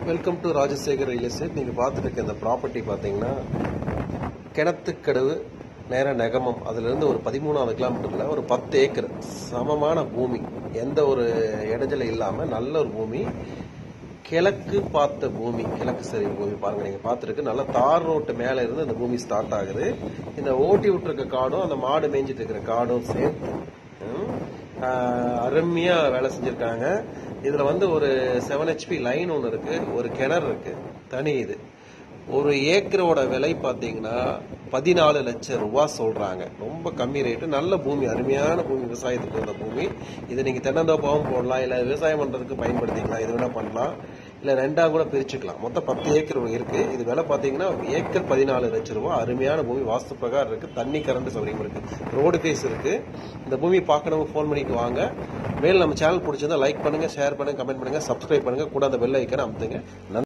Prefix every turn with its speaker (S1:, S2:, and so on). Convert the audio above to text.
S1: welcome to Rajasekar real estate நீங்கள் பார்த்துட்டு இருக்க இந்த ப்ராப்பர்ட்டி பார்த்தீங்கன்னா கிணத்துக்கடவு நேர நெகமம் அதுலேருந்து ஒரு பதிமூணாவது கிலோமீட்டரில் ஒரு பத்து ஏக்கர் சமமான பூமி எந்த ஒரு இடைஞ்சல இல்லாமல் நல்ல ஒரு பூமி கிழக்கு பார்த்த பூமி கிழக்கு சரி பூமி பாருங்க நீங்க பார்த்துருக்கு நல்ல தார் ரோட்டு மேல இருந்து இந்த பூமி ஸ்டார்ட் ஆகுது இந்த ஓட்டி விட்டுருக்க காடும் அந்த மாடு மேய்ஞ்சிட்டு இருக்கிற காடும் சேர்த்து ம், ஆஹ், அருமையா வேலை செஞ்சிருக்காங்க இதுல வந்து ஒரு செவன் ஹெச்பி லைன் ஒன்று இருக்கு ஒரு கிணறு இருக்கு தனி இது ஒரு ஏக்கரோட விலை பார்த்தீங்கன்னா பதினாலு லட்சம் ரூபாய் சொல்றாங்க ரொம்ப கம்மி ரேட்டு நல்ல பூமி அருமையான பூமி விவசாயத்துக்கு வந்த பூமி இதை நீங்க தென்னந்தோப்பாவும் போடலாம் இல்ல விவசாயம் பண்றதுக்கு பயன்படுத்திக்கலாம் இது வேணா பண்ணலாம் இல்ல ரெண்டா கூட பிரிச்சுக்கலாம் மொத்தம் பத்து ஏக்கர் இருக்கு இது விலை பாத்தீங்கன்னா ஏக்கர் பதினாலு லட்சம் ரூபாய் அருமையான பூமி வாஸ்து பிரகாரம் இருக்கு தண்ணி கரண்ட் சௌகரியம் இருக்கு ரோடு ஃபேஸ் இருக்கு இந்த பூமி பார்க்கறவங்க ஃபோன் பண்ணிட்டு வாங்க மேல் நம்ம சேனல் பிடிச்சிருந்தா லைக் பண்ணுங்க ஷேர் பண்ணுங்க கமெண்ட் பண்ணுங்க சப்ஸ்கிரைப் பண்ணுங்க கூட அந்த பெல் ஐக்கனை அமுத்துங்க நன்றி